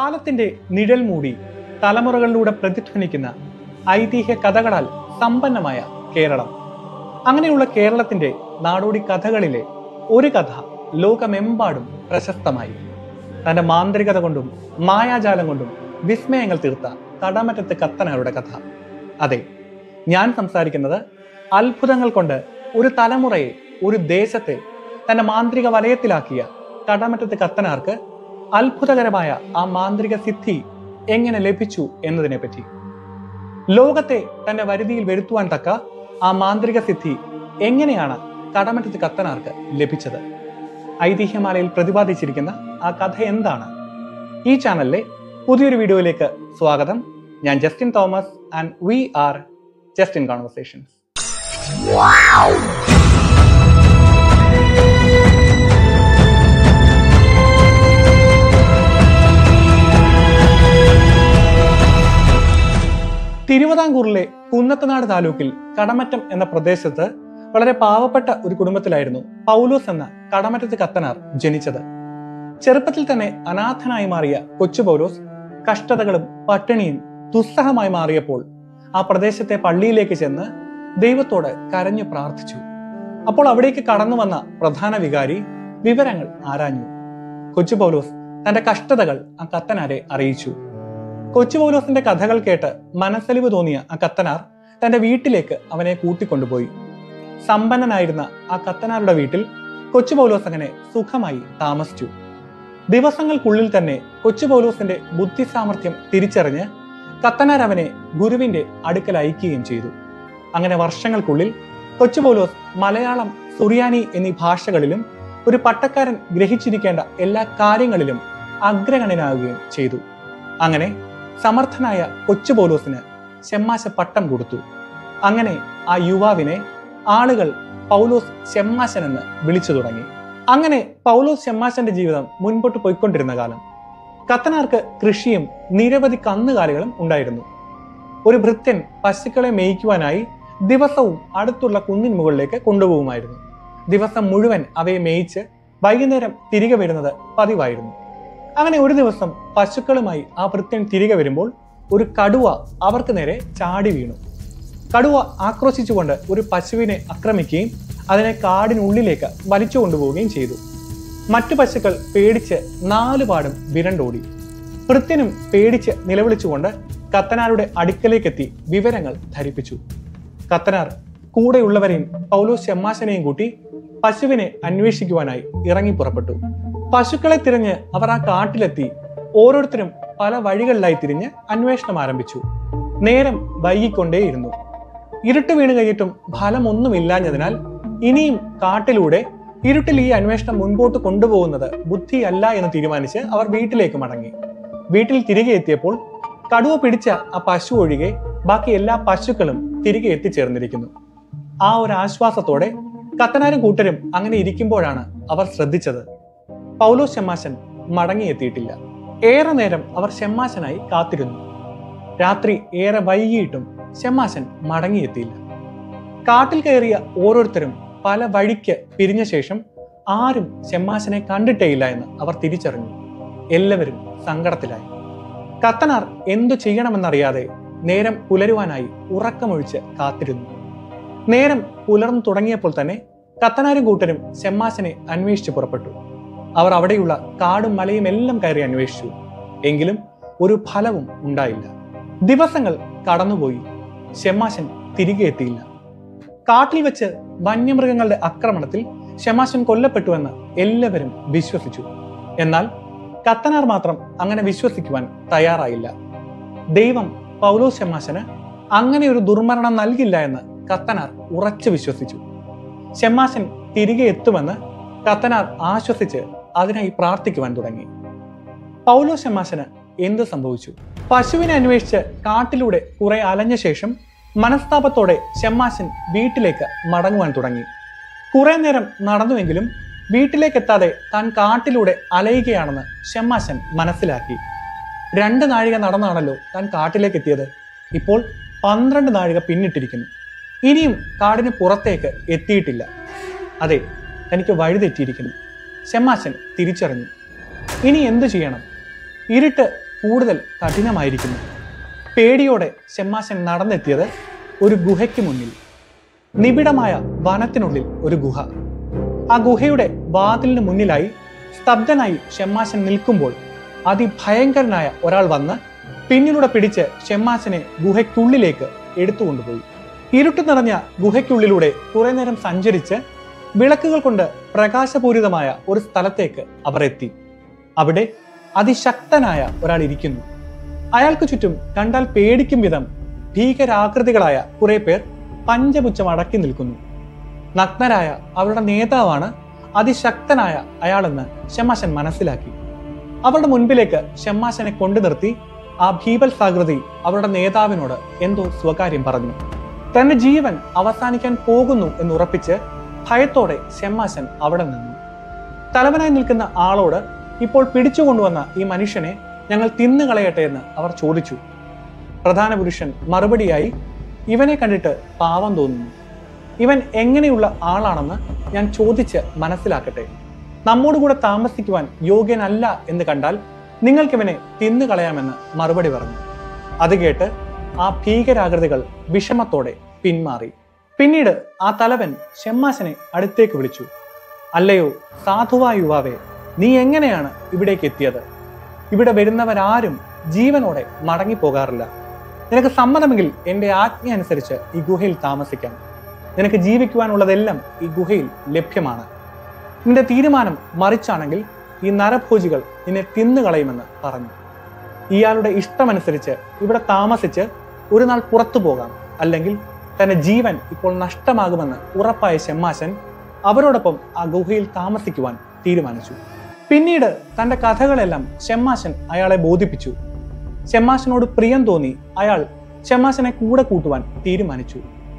കാലത്തിന്റെ നിഴൽ മൂടി തലമുറകളിലൂടെ പ്രതിധ്വനിക്കുന്ന ഐതിഹ്യ കഥകളാൽ സമ്പന്നമായ കേരളം അങ്ങനെയുള്ള കേരളത്തിന്റെ നാടോടി കഥകളിലെ ഒരു കഥ ലോകമെമ്പാടും പ്രശസ്തമായി തന്റെ മാന്ത്രികത കൊണ്ടും മായാജാലം കൊണ്ടും വിസ്മയങ്ങൾ തീർത്ത കടമറ്റത്ത് കത്തനാരുടെ കഥ അതെ ഞാൻ സംസാരിക്കുന്നത് അത്ഭുതങ്ങൾ കൊണ്ട് ഒരു തലമുറയെ ഒരു ദേശത്തെ തന്റെ മാന്ത്രിക വലയത്തിലാക്കിയ കടമറ്റത്ത് കത്തനാർക്ക് അത്ഭുതകരമായ ആ മാന്ത്രിക സിദ്ധി എങ്ങനെ ലഭിച്ചു എന്നതിനെ പറ്റി ലോകത്തെ തന്റെ വരുതിയിൽ വരുത്തുവാൻ തക്ക ആ മാന്ത്രിക സിദ്ധി എങ്ങനെയാണ് കടമറ്റത്ത് കത്തനാർക്ക് ലഭിച്ചത് ഐതിഹ്യമാലയിൽ പ്രതിപാദിച്ചിരിക്കുന്ന ആ കഥ എന്താണ് ഈ ചാനലിലെ പുതിയൊരു വീഡിയോയിലേക്ക് സ്വാഗതം ഞാൻ Justin Thomas and we are just in conversations തിരുവിതാംകൂറിലെ കുന്നത്തനാട് താലൂക്കിൽ കടമറ്റം എന്ന പ്രദേശത്ത് വളരെ പാവപ്പെട്ട ഒരു കുടുംബത്തിലായിരുന്നു പൗലോസ് എന്ന കടമറ്റത്ത് കത്തനാർ ജനിച്ചത് ചെറുപ്പത്തിൽ തന്നെ അനാഥനായി മാറിയ കൊച്ചു പൗലോസ് കഷ്ടതകളും പട്ടിണിയും ദുസ്സഹമായി മാറിയപ്പോൾ ആ പ്രദേശത്തെ പള്ളിയിലേക്ക് ചെന്ന് ദൈവത്തോട് കരഞ്ഞു പ്രാർത്ഥിച്ചു അപ്പോൾ അവിടേക്ക് കടന്നു വന്ന പ്രധാന വികാരി വിവരങ്ങൾ ആരാഞ്ഞു കൊച്ചു പൗലോസ് തന്റെ കഷ്ടതകൾ ആ കത്തനാരെ അറിയിച്ചു കൊച്ചു പൗലോസിന്റെ കഥകൾ കേട്ട് മനസ്സലിവ് തോന്നിയ ആ കത്തനാർ തന്റെ വീട്ടിലേക്ക് അവനെ കൂട്ടിക്കൊണ്ടുപോയി സമ്പന്നനായിരുന്ന ആ കത്തനാരുടെ വീട്ടിൽ കൊച്ചു പൗലോസ് അങ്ങനെ സുഖമായി താമസിച്ചു ദിവസങ്ങൾക്കുള്ളിൽ തന്നെ കൊച്ചു പൗലോസിന്റെ ബുദ്ധി സാമർഥ്യം തിരിച്ചറിഞ്ഞ് കത്തനാർ അവനെ ഗുരുവിന്റെ അടുക്കൽ അയക്കുകയും ചെയ്തു അങ്ങനെ വർഷങ്ങൾക്കുള്ളിൽ കൊച്ചു പൗലോസ് മലയാളം സുറിയാനി എന്നീ ഭാഷകളിലും ഒരു പട്ടക്കാരൻ ഗ്രഹിച്ചിരിക്കേണ്ട എല്ലാ കാര്യങ്ങളിലും അഗ്രഗണ്യനാവുകയും ചെയ്തു അങ്ങനെ സമർത്ഥനായ കൊച്ചു പൗലോസിന് ഷെമ്മാശ പട്ടം കൊടുത്തു അങ്ങനെ ആ യുവാവിനെ ആളുകൾ പൗലോസ് ഷെമ്മാശൻ എന്ന് വിളിച്ചു തുടങ്ങി അങ്ങനെ പൗലോസ് ഷെമ്മാശന്റെ ജീവിതം മുൻപോട്ട് പോയിക്കൊണ്ടിരുന്ന കാലം കത്തനാർക്ക് കൃഷിയും നിരവധി കന്നുകാലികളും ഉണ്ടായിരുന്നു ഒരു ഭൃത്യൻ പശുക്കളെ മേയ്ക്കുവാനായി ദിവസവും അടുത്തുള്ള കുന്നിൻ മുകളിലേക്ക് കൊണ്ടുപോകുമായിരുന്നു ദിവസം മുഴുവൻ അവയെ മേയിച്ച് വൈകുന്നേരം തിരികെ വരുന്നത് പതിവായിരുന്നു അങ്ങനെ ഒരു ദിവസം പശുക്കളുമായി ആ ഭൃത്യൻ തിരികെ വരുമ്പോൾ ഒരു കടുവ അവർക്ക് നേരെ ചാടി വീണു കടുവ ആക്രോശിച്ചുകൊണ്ട് ഒരു പശുവിനെ ആക്രമിക്കുകയും അതിനെ കാടിനുള്ളിലേക്ക് വലിച്ചു കൊണ്ടുപോവുകയും ചെയ്തു മറ്റു പശുക്കൾ പേടിച്ച് നാലുപാടും വിരണ്ടോടി ഭൃത്യനും പേടിച്ച് നിലവിളിച്ചുകൊണ്ട് കത്തനാരുടെ അടുക്കലേക്കെത്തി വിവരങ്ങൾ ധരിപ്പിച്ചു കത്തനാർ കൂടെയുള്ളവരെയും പൗലോസ് ഷെമ്മാശനെയും കൂട്ടി പശുവിനെ അന്വേഷിക്കുവാനായി ഇറങ്ങി പുറപ്പെട്ടു പശുക്കളെ തിരഞ്ഞ് അവർ ആ കാട്ടിലെത്തി ഓരോരുത്തരും പല വഴികളിലായി തിരിഞ്ഞ് അന്വേഷണം ആരംഭിച്ചു നേരം വൈകിക്കൊണ്ടേയിരുന്നു ഇരുട്ട് വീണ് കഴിഞ്ഞിട്ടും ഫലമൊന്നുമില്ലാഞ്ഞതിനാൽ ഇനിയും കാട്ടിലൂടെ ഇരുട്ടിൽ ഈ അന്വേഷണം മുൻപോട്ട് കൊണ്ടുപോകുന്നത് ബുദ്ധിയല്ല എന്ന് തീരുമാനിച്ച് അവർ വീട്ടിലേക്ക് മടങ്ങി വീട്ടിൽ തിരികെ എത്തിയപ്പോൾ കടുവ പിടിച്ച ആ പശു ഒഴികെ ബാക്കി എല്ലാ പശുക്കളും തിരികെ എത്തിച്ചേർന്നിരിക്കുന്നു ആ ഒരു ആശ്വാസത്തോടെ കത്തനാരും കൂട്ടരും അങ്ങനെ ഇരിക്കുമ്പോഴാണ് അവർ ശ്രദ്ധിച്ചത് പൗലോ ഷെമ്മാശൻ മടങ്ങിയെത്തിയിട്ടില്ല ഏറെ നേരം അവർ ഷെമ്മാശനായി കാത്തിരുന്നു രാത്രി ഏറെ വൈകിയിട്ടും ഷെമ്മാശൻ മടങ്ങിയെത്തിയില്ല കാട്ടിൽ കയറിയ ഓരോരുത്തരും പല വഴിക്ക് പിരിഞ്ഞ ശേഷം ആരും ഷെമ്മാശനെ കണ്ടിട്ടേയില്ല എന്ന് അവർ തിരിച്ചറിഞ്ഞു എല്ലാവരും സങ്കടത്തിലായി കത്തനാർ എന്തു ചെയ്യണമെന്നറിയാതെ നേരം പുലരുവാനായി ഉറക്കമൊഴിച്ച് കാത്തിരുന്നു നേരം പുലർന്നു തുടങ്ങിയപ്പോൾ തന്നെ കത്തനാരും കൂട്ടരും ഷെമ്മാശനെ അന്വേഷിച്ച് പുറപ്പെട്ടു അവർ അവിടെയുള്ള കാടും മലയും എല്ലാം കയറി അന്വേഷിച്ചു എങ്കിലും ഒരു ഫലവും ഉണ്ടായില്ല ദിവസങ്ങൾ കടന്നുപോയി ഷെമ്മാശൻ തിരികെ എത്തിയില്ല കാട്ടിൽ വെച്ച് വന്യമൃഗങ്ങളുടെ ആക്രമണത്തിൽ ഷെമാശൻ കൊല്ലപ്പെട്ടുവെന്ന് എല്ലാവരും വിശ്വസിച്ചു എന്നാൽ കത്തനാർ മാത്രം അങ്ങനെ വിശ്വസിക്കുവാൻ തയ്യാറായില്ല ദൈവം പൗലോ ഷെമാശന് അങ്ങനെ ഒരു ദുർമരണം നൽകില്ല എന്ന് കത്തനാർ ഉറച്ചു വിശ്വസിച്ചു ഷെമാശൻ തിരികെ എത്തുമെന്ന് കത്തനാർ ആശ്വസിച്ച് അതിനായി പ്രാർത്ഥിക്കുവാൻ തുടങ്ങി പൗലോ ഷെമാശന് എന്തു സംഭവിച്ചു പശുവിനെ അന്വേഷിച്ച് കാട്ടിലൂടെ കുറെ അലഞ്ഞ ശേഷം മനസ്താപത്തോടെ ഷെമ്മാശൻ വീട്ടിലേക്ക് മടങ്ങുവാൻ തുടങ്ങി കുറെ നേരം നടന്നുവെങ്കിലും വീട്ടിലേക്കെത്താതെ താൻ കാട്ടിലൂടെ അലയുകയാണെന്ന് ഷെമ്മാശൻ മനസ്സിലാക്കി രണ്ട് നാഴിക നടന്നാണല്ലോ താൻ കാട്ടിലേക്ക് എത്തിയത് ഇപ്പോൾ പന്ത്രണ്ട് നാഴിക പിന്നിട്ടിരിക്കുന്നു ഇനിയും കാടിന് പുറത്തേക്ക് എത്തിയിട്ടില്ല അതെ തനിക്ക് വഴിതെറ്റിയിരിക്കുന്നു ഷെമ്മാശൻ തിരിച്ചറിഞ്ഞു ഇനി എന്തു ചെയ്യണം ഇരുട്ട് കൂടുതൽ കഠിനമായിരിക്കുന്നു പേടിയോടെ ഷെമ്മാശൻ നടന്നെത്തിയത് ഒരു ഗുഹയ്ക്ക് മുന്നിൽ നിബിഡമായ വനത്തിനുള്ളിൽ ഒരു ഗുഹ ആ ഗുഹയുടെ വാതിലിന് മുന്നിലായി സ്തബ്ധനായി ഷെമ്മാശൻ നിൽക്കുമ്പോൾ അതിഭയങ്കരനായ ഒരാൾ വന്ന് പിന്നിലൂടെ പിടിച്ച് ഷെമ്മാശനെ ഗുഹയ്ക്കുള്ളിലേക്ക് എടുത്തുകൊണ്ടുപോയി ഇരുട്ട് നിറഞ്ഞ ഗുഹയ്ക്കുള്ളിലൂടെ കുറെ നേരം സഞ്ചരിച്ച് വിളക്കുകൾ കൊണ്ട് പ്രകാശപൂരിതമായ ഒരു സ്ഥലത്തേക്ക് അവർ എത്തി അവിടെ അതിശക്തനായ ഒരാൾ ഇരിക്കുന്നു അയാൾക്ക് ചുറ്റും കണ്ടാൽ പേടിക്കും വിധം ഭീകരാകൃതികളായ കുറെ പേർ പഞ്ചപുച്ഛം അടക്കി നിൽക്കുന്നു നഗ്നരായ അവരുടെ നേതാവാണ് അതിശക്തനായ അയാളെന്ന് ഷമ്മാശൻ മനസ്സിലാക്കി അവരുടെ മുൻപിലേക്ക് ഷമ്മാശനെ കൊണ്ടു നിർത്തി ആ ഭീപൽസാകൃതി അവരുടെ നേതാവിനോട് എന്തോ സ്വകാര്യം പറഞ്ഞു തന്റെ ജീവൻ അവസാനിക്കാൻ പോകുന്നു എന്ന് ഉറപ്പിച്ച് ഭയത്തോടെ ഷമ്മാശൻ അവിടെ നിന്നു തലവനായി നിൽക്കുന്ന ആളോട് ഇപ്പോൾ പിടിച്ചുകൊണ്ടുവന്ന ഈ മനുഷ്യനെ ഞങ്ങൾ തിന്നുകളയട്ടെ എന്ന് അവർ ചോദിച്ചു പ്രധാന പുരുഷൻ മറുപടിയായി ഇവനെ കണ്ടിട്ട് പാവം തോന്നുന്നു ഇവൻ എങ്ങനെയുള്ള ആളാണെന്ന് ഞാൻ ചോദിച്ച് മനസ്സിലാക്കട്ടെ നമ്മോട് കൂടെ താമസിക്കുവാൻ യോഗ്യനല്ല എന്ന് കണ്ടാൽ നിങ്ങൾക്കിവനെ തിന്നുകളയാമെന്ന് മറുപടി പറഞ്ഞു അത് കേട്ട് ആ ഭീകരാകൃതികൾ വിഷമത്തോടെ പിന്മാറി പിന്നീട് ആ തലവൻ ഷെമ്മാശനെ അടുത്തേക്ക് വിളിച്ചു അല്ലയോ സാധുവായ യുവാവേ നീ എങ്ങനെയാണ് ഇവിടേക്ക് എത്തിയത് ഇവിടെ വരുന്നവരാരും ജീവനോടെ മടങ്ങിപ്പോകാറില്ല നിനക്ക് സമ്മതമെങ്കിൽ എൻ്റെ ആജ്ഞ അനുസരിച്ച് ഈ ഗുഹയിൽ താമസിക്കാം നിനക്ക് ജീവിക്കുവാനുള്ളതെല്ലാം ഈ ഗുഹയിൽ ലഭ്യമാണ് നിന്റെ തീരുമാനം മറിച്ചാണെങ്കിൽ ഈ നരഭോജികൾ നിന്നെ തിന്നുകളയുമെന്ന് പറഞ്ഞു ഇയാളുടെ ഇഷ്ടമനുസരിച്ച് ഇവിടെ താമസിച്ച് ഒരു നാൾ പുറത്തു പോകാം അല്ലെങ്കിൽ തന്റെ ജീവൻ ഇപ്പോൾ നഷ്ടമാകുമെന്ന് ഉറപ്പായ ഷെമ്മാശൻ അവരോടൊപ്പം ആ ഗുഹയിൽ താമസിക്കുവാൻ തീരുമാനിച്ചു പിന്നീട് തന്റെ കഥകളെല്ലാം ഷെമ്മാശൻ അയാളെ ബോധിപ്പിച്ചു ഷെമ്മാശനോട് പ്രിയം തോന്നി അയാൾ ഷെമ്മാശനെ കൂടെ കൂട്ടുവാൻ തീരുമാനിച്ചു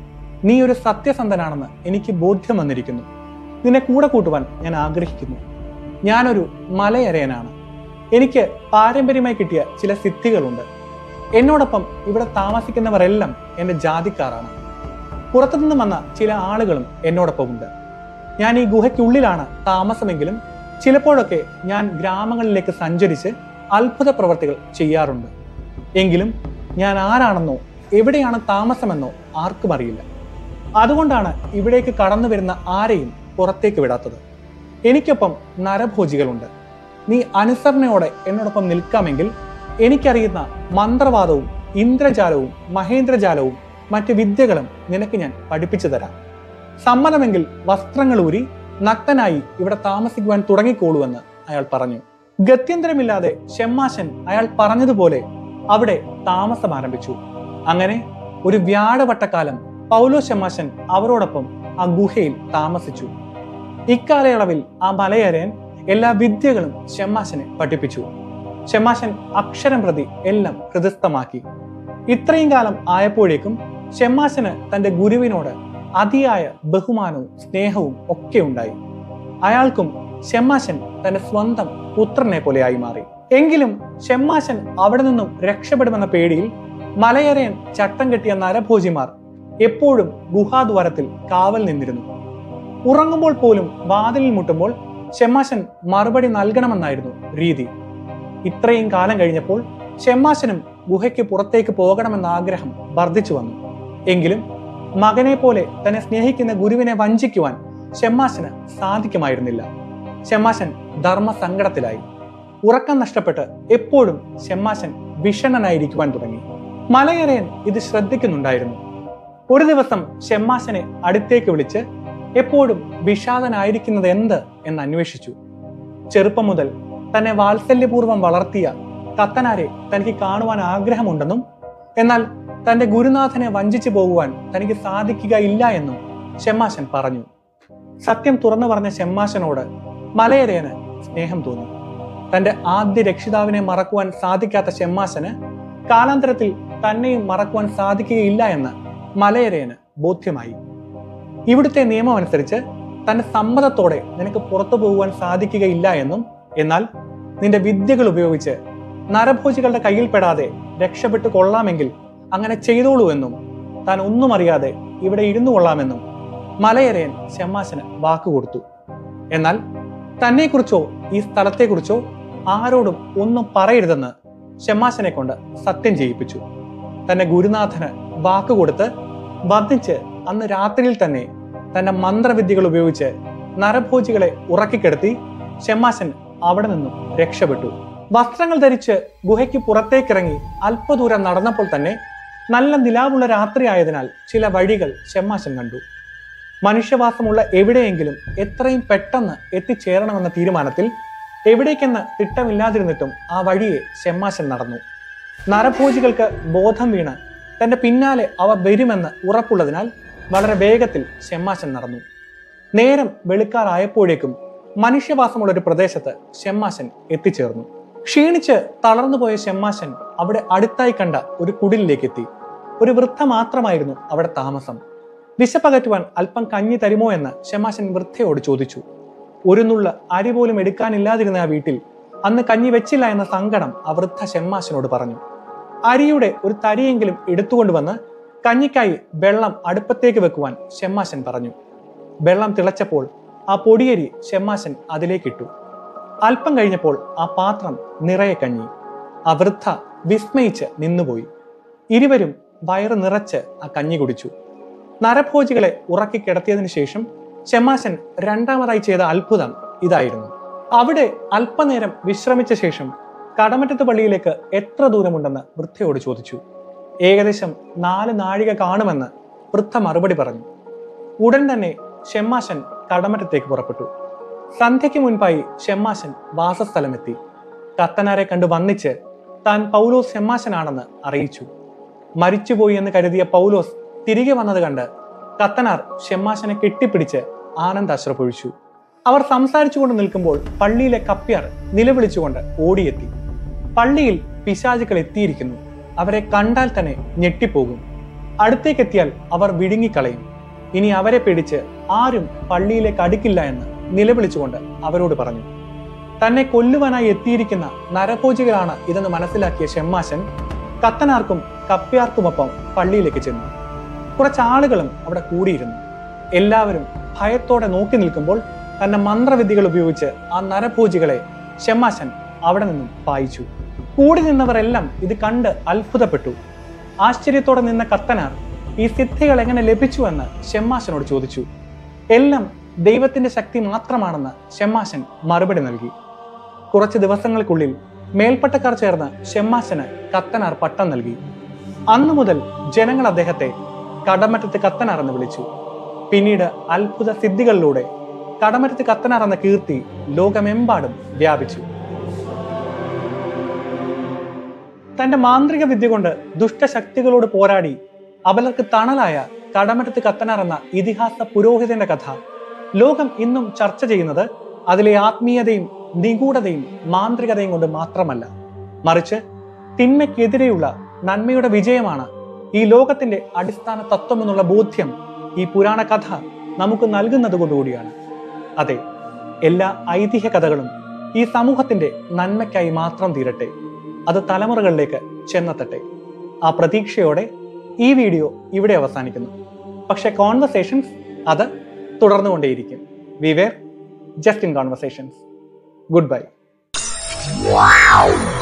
നീ ഒരു സത്യസന്ധനാണെന്ന് എനിക്ക് ബോധ്യം വന്നിരിക്കുന്നു നിന്നെ കൂടെ കൂട്ടുവാൻ ഞാൻ ആഗ്രഹിക്കുന്നു ഞാനൊരു മലയരയനാണ് എനിക്ക് പാരമ്പര്യമായി കിട്ടിയ ചില സിദ്ധികളുണ്ട് എന്നോടൊപ്പം ഇവിടെ താമസിക്കുന്നവരെല്ലാം എൻ്റെ ജാതിക്കാരാണ് പുറത്തുനിന്ന് വന്ന ചില ആളുകളും എന്നോടൊപ്പം ഉണ്ട് ഞാൻ ഈ ഗുഹയ്ക്കുള്ളിലാണ് താമസമെങ്കിലും ചിലപ്പോഴൊക്കെ ഞാൻ ഗ്രാമങ്ങളിലേക്ക് സഞ്ചരിച്ച് അത്ഭുത പ്രവർത്തികൾ ചെയ്യാറുണ്ട് എങ്കിലും ഞാൻ ആരാണെന്നോ എവിടെയാണ് താമസമെന്നോ ആർക്കും അറിയില്ല അതുകൊണ്ടാണ് ഇവിടേക്ക് കടന്നു വരുന്ന ആരെയും പുറത്തേക്ക് വിടാത്തത് എനിക്കൊപ്പം നരഭോജികളുണ്ട് നീ അനുസരണയോടെ എന്നോടൊപ്പം നിൽക്കാമെങ്കിൽ എനിക്കറിയുന്ന മന്ത്രവാദവും ഇന്ദ്രജാലവും മഹേന്ദ്രജാലവും മറ്റ് വിദ്യകളും നിനക്ക് ഞാൻ പഠിപ്പിച്ചു തരാം സമ്മതമെങ്കിൽ വസ്ത്രങ്ങൾ ഊരി നഗ്നനായി ഇവിടെ താമസിക്കുവാൻ തുടങ്ങിക്കോളൂവെന്ന് അയാൾ പറഞ്ഞു ഗത്യന്തരമില്ലാതെ ഷെമ്മാശൻ അയാൾ പറഞ്ഞതുപോലെ അവിടെ താമസം ആരംഭിച്ചു അങ്ങനെ ഒരു വ്യാഴവട്ടക്കാലം പൗലോ ഷെമ്മാശൻ അവരോടൊപ്പം ആ ഗുഹയിൽ താമസിച്ചു ഇക്കാലയളവിൽ ആ മലയരയൻ എല്ലാ വിദ്യകളും ഷെമ്മാശനെ പഠിപ്പിച്ചു ഷെമ്മാശൻ അക്ഷരം പ്രതി എല്ലാം ഹൃദയസ്ഥമാക്കി ഇത്രയും കാലം ആയപ്പോഴേക്കും ഷെമ്മാശന് തന്റെ ഗുരുവിനോട് അതിയായ ബഹുമാനവും സ്നേഹവും ഒക്കെ ഉണ്ടായി അയാൾക്കും ഷെമ്മാശൻ തന്റെ സ്വന്തം പുത്രനെ പോലെയായി മാറി എങ്കിലും ഷെമ്മാശൻ അവിടെ നിന്നും രക്ഷപ്പെടുമെന്ന പേടിയിൽ മലയരയൻ ചട്ടം കെട്ടിയ നരഭോജിമാർ എപ്പോഴും ഗുഹാദ്വാരത്തിൽ കാവൽ നിന്നിരുന്നു ഉറങ്ങുമ്പോൾ പോലും വാതിലിൽ മുട്ടുമ്പോൾ ഷെമ്മാശൻ മറുപടി നൽകണമെന്നായിരുന്നു രീതി ഇത്രയും കാലം കഴിഞ്ഞപ്പോൾ ഷെമ്മാശനും ഗുഹയ്ക്ക് പുറത്തേക്ക് പോകണമെന്ന ആഗ്രഹം വർദ്ധിച്ചു വന്നു എങ്കിലും മകനെ പോലെ തന്നെ സ്നേഹിക്കുന്ന ഗുരുവിനെ വഞ്ചിക്കുവാൻ ഷെമ്മാശന് സാധിക്കുമായിരുന്നില്ല ഷെമ്മാശൻ ധർമ്മസങ്കടത്തിലായി ഉറക്കം നഷ്ടപ്പെട്ട് എപ്പോഴും ഷെമ്മാശൻ വിഷണ്ണനായിരിക്കുവാൻ തുടങ്ങി മലയരയൻ ഇത് ശ്രദ്ധിക്കുന്നുണ്ടായിരുന്നു ഒരു ദിവസം ഷെമ്മാശനെ അടുത്തേക്ക് വിളിച്ച് എപ്പോഴും വിഷാദനായിരിക്കുന്നത് എന്ത് എന്ന് അന്വേഷിച്ചു ചെറുപ്പം മുതൽ തന്നെ വാത്സല്യപൂർവ്വം വളർത്തിയ കത്തനാരെ തനിക്ക് കാണുവാൻ ആഗ്രഹമുണ്ടെന്നും എന്നാൽ തന്റെ ഗുരുനാഥനെ വഞ്ചിച്ചു പോകുവാൻ തനിക്ക് സാധിക്കുകയില്ല എന്നും ഷെമ്മാശൻ പറഞ്ഞു സത്യം തുറന്നു പറഞ്ഞ ഷെമ്മാശനോട് മലയരയന് സ്നേഹം തോന്നി തന്റെ ആദ്യ രക്ഷിതാവിനെ മറക്കുവാൻ സാധിക്കാത്ത ഷെമ്മാശന് കാലാന്തരത്തിൽ തന്നെയും മറക്കുവാൻ സാധിക്കുകയില്ല എന്ന് മലയരയന് ബോധ്യമായി ഇവിടുത്തെ നിയമം അനുസരിച്ച് തന്റെ സമ്മതത്തോടെ നിനക്ക് പുറത്തു പോകുവാൻ സാധിക്കുകയില്ല എന്നും എന്നാൽ നിന്റെ വിദ്യകൾ ഉപയോഗിച്ച് നരഭോജികളുടെ കയ്യിൽപ്പെടാതെ രക്ഷപ്പെട്ടു കൊള്ളാമെങ്കിൽ അങ്ങനെ ചെയ്തോളൂ എന്നും താൻ ഒന്നും അറിയാതെ ഇവിടെ ഇരുന്നു കൊള്ളാമെന്നും മലയരയൻ ഷെമ്മാശന് വാക്കുകൊടുത്തു എന്നാൽ തന്നെക്കുറിച്ചോ ഈ സ്ഥലത്തെക്കുറിച്ചോ ആരോടും ഒന്നും പറയരുതെന്ന് ഷെമാശനെ കൊണ്ട് സത്യം ചെയ്യിപ്പിച്ചു തന്റെ ഗുരുനാഥന് വാക്കുകൊടുത്ത് വധിച്ച് അന്ന് രാത്രിയിൽ തന്നെ തന്റെ മന്ത്രവിദ്യകൾ ഉപയോഗിച്ച് നരഭോജികളെ ഉറക്കിക്കിടത്തി ഷെമാശൻ അവിടെ നിന്നും രക്ഷപ്പെട്ടു വസ്ത്രങ്ങൾ ധരിച്ച് ഗുഹയ്ക്ക് പുറത്തേക്കിറങ്ങി അല്പദൂരം നടന്നപ്പോൾ തന്നെ നല്ല നിലാവുള്ള രാത്രിയായതിനാൽ ചില വഴികൾ ഷെമാശൻ കണ്ടു മനുഷ്യവാസമുള്ള എവിടെയെങ്കിലും എത്രയും പെട്ടെന്ന് എത്തിച്ചേരണമെന്ന തീരുമാനത്തിൽ എവിടേക്കെന്ന് തിട്ടമില്ലാതിരുന്നിട്ടും ആ വഴിയെ ഷെമ്മാശൻ നടന്നു നരഭോജികൾക്ക് ബോധം വീണ് തന്റെ പിന്നാലെ അവർ വരുമെന്ന് ഉറപ്പുള്ളതിനാൽ വളരെ വേഗത്തിൽ ഷെമ്മാശൻ നടന്നു നേരം വെളുക്കാറായപ്പോഴേക്കും മനുഷ്യവാസമുള്ള ഒരു പ്രദേശത്ത് ഷെമ്മാശൻ എത്തിച്ചേർന്നു ക്ഷീണിച്ച് തളർന്നുപോയ ഷെമ്മാശൻ അവിടെ അടുത്തായി കണ്ട ഒരു കുടിലിലേക്ക് എത്തി ഒരു വൃദ്ധ മാത്രമായിരുന്നു അവിടെ താമസം വിശപ്പകറ്റുവാൻ അല്പം കഞ്ഞി തരുമോ എന്ന് ഷെമാശൻ വൃദ്ധയോട് ചോദിച്ചു ഒരു നുള്ള അരി പോലും എടുക്കാനില്ലാതിരുന്ന ആ വീട്ടിൽ അന്ന് കഞ്ഞി വെച്ചില്ല എന്ന സങ്കടം ആ വൃദ്ധ ഷെമ്മാശനോട് പറഞ്ഞു അരിയുടെ ഒരു തരിയെങ്കിലും എടുത്തുകൊണ്ടുവന്ന് കഞ്ഞിക്കായി വെള്ളം അടുപ്പത്തേക്ക് വെക്കുവാൻ ഷെമ്മാശൻ പറഞ്ഞു വെള്ളം തിളച്ചപ്പോൾ ആ പൊടിയരി ഷെമ്മാശൻ അതിലേക്കിട്ടു അല്പം കഴിഞ്ഞപ്പോൾ ആ പാത്രം നിറയെ കഞ്ഞി ആ വൃദ്ധ വിസ്മയിച്ച് നിന്നുപോയി ഇരുവരും വയറ് നിറച്ച് ആ കഞ്ഞി കുടിച്ചു നരഭോജികളെ ഉറക്കി കിടത്തിയതിനു ശേഷം ഷെമാശൻ രണ്ടാമതായി ചെയ്ത അത്ഭുതം ഇതായിരുന്നു അവിടെ അല്പനേരം വിശ്രമിച്ച ശേഷം കടമറ്റത്ത് പള്ളിയിലേക്ക് എത്ര ദൂരമുണ്ടെന്ന് വൃദ്ധയോട് ചോദിച്ചു ഏകദേശം നാല് നാഴിക കാണുമെന്ന് വൃദ്ധ മറുപടി പറഞ്ഞു ഉടൻ തന്നെ ഷെമ്മാശൻ കടമറ്റത്തേക്ക് പുറപ്പെട്ടു സന്ധ്യയ്ക്ക് മുൻപായി ഷെമ്മാശൻ വാസസ്ഥലമെത്തി കത്തനാരെ കണ്ടു വന്നിച്ച് താൻ പൗലോസ് ഷെമ്മാശനാണെന്ന് അറിയിച്ചു മരിച്ചുപോയി എന്ന് കരുതിയ പൗലോസ് തിരികെ വന്നത് കണ്ട് കത്തനാർ ഷെമ്മാശനെ കെട്ടിപ്പിടിച്ച് ആനന്ദാശ്ര പൊഴിച്ചു അവർ സംസാരിച്ചുകൊണ്ട് നിൽക്കുമ്പോൾ പള്ളിയിലെ കപ്പ്യാർ നിലവിളിച്ചുകൊണ്ട് ഓടിയെത്തി പള്ളിയിൽ പിശാചുക്കൾ എത്തിയിരിക്കുന്നു അവരെ കണ്ടാൽ തന്നെ ഞെട്ടിപ്പോകും അടുത്തേക്കെത്തിയാൽ അവർ വിഴുങ്ങിക്കളയും ഇനി അവരെ പേടിച്ച് ആരും പള്ളിയിലേക്ക് അടുക്കില്ല എന്ന് നിലവിളിച്ചുകൊണ്ട് അവരോട് പറഞ്ഞു തന്നെ കൊല്ലുവാനായി എത്തിയിരിക്കുന്ന നരഭോജികളാണ് ഇതെന്ന് മനസ്സിലാക്കിയ ഷെമ്മാശൻ കത്തനാർക്കും കപ്പ്യാർക്കുമൊപ്പം പള്ളിയിലേക്ക് ചെന്നു കുറച്ച് ആളുകളും അവിടെ കൂടിയിരുന്നു എല്ലാവരും ഭയത്തോടെ നോക്കി നിൽക്കുമ്പോൾ തന്റെ മന്ത്രവിദ്യകൾ ഉപയോഗിച്ച് ആ നരഭോജികളെ ഷെമ്മാശൻ അവിടെ നിന്നും പായിച്ചു കൂടി നിന്നവരെല്ലാം ഇത് കണ്ട് അത്ഭുതപ്പെട്ടു ആശ്ചര്യത്തോടെ നിന്ന കത്തനാർ ഈ സിദ്ധികൾ എങ്ങനെ ലഭിച്ചുവെന്ന് ഷെമ്മാശനോട് ചോദിച്ചു എല്ലാം ദൈവത്തിന്റെ ശക്തി മാത്രമാണെന്ന് ഷെമ്മാശൻ മറുപടി നൽകി കുറച്ച് ദിവസങ്ങൾക്കുള്ളിൽ മേൽപ്പട്ടക്കാർ ചേർന്ന് ഷെമ്മാശന് കത്തനാർ പട്ടം നൽകി അന്നു മുതൽ ജനങ്ങൾ അദ്ദേഹത്തെ കടമറ്റത്ത് കത്തനാർ എന്ന് വിളിച്ചു പിന്നീട് അത്ഭുത സിദ്ധികളിലൂടെ കടമറ്റത്ത് കത്തനാർ എന്ന കീർത്തി ലോകമെമ്പാടും വ്യാപിച്ചു തന്റെ മാന്ത്രിക വിദ്യ കൊണ്ട് ദുഷ്ടശക്തികളോട് പോരാടി അബലർക്ക് തണലായ കടമറ്റത്ത് കത്തനാർ എന്ന ഇതിഹാസ പുരോഹിതന്റെ കഥ ലോകം ഇന്നും ചർച്ച ചെയ്യുന്നത് അതിലെ ആത്മീയതയും നിഗൂഢതയും മാന്ത്രികതയും കൊണ്ട് മാത്രമല്ല മറിച്ച് തിന്മയ്ക്കെതിരെയുള്ള നന്മയുടെ വിജയമാണ് ഈ ലോകത്തിന്റെ അടിസ്ഥാന തത്വം എന്നുള്ള ബോധ്യം ഈ പുരാണ കഥ നമുക്ക് നൽകുന്നത് കൊണ്ടുകൂടിയാണ് അതെ എല്ലാ ഐതിഹ്യ കഥകളും ഈ സമൂഹത്തിന്റെ നന്മയ്ക്കായി മാത്രം തീരട്ടെ അത് തലമുറകളിലേക്ക് ചെന്നെത്തട്ടെ ആ പ്രതീക്ഷയോടെ ഈ വീഡിയോ ഇവിടെ അവസാനിക്കുന്നു പക്ഷെ കോൺവെർസേഷൻസ് അത് തുടർന്നുകൊണ്ടേയിരിക്കും we were just in conversations good bye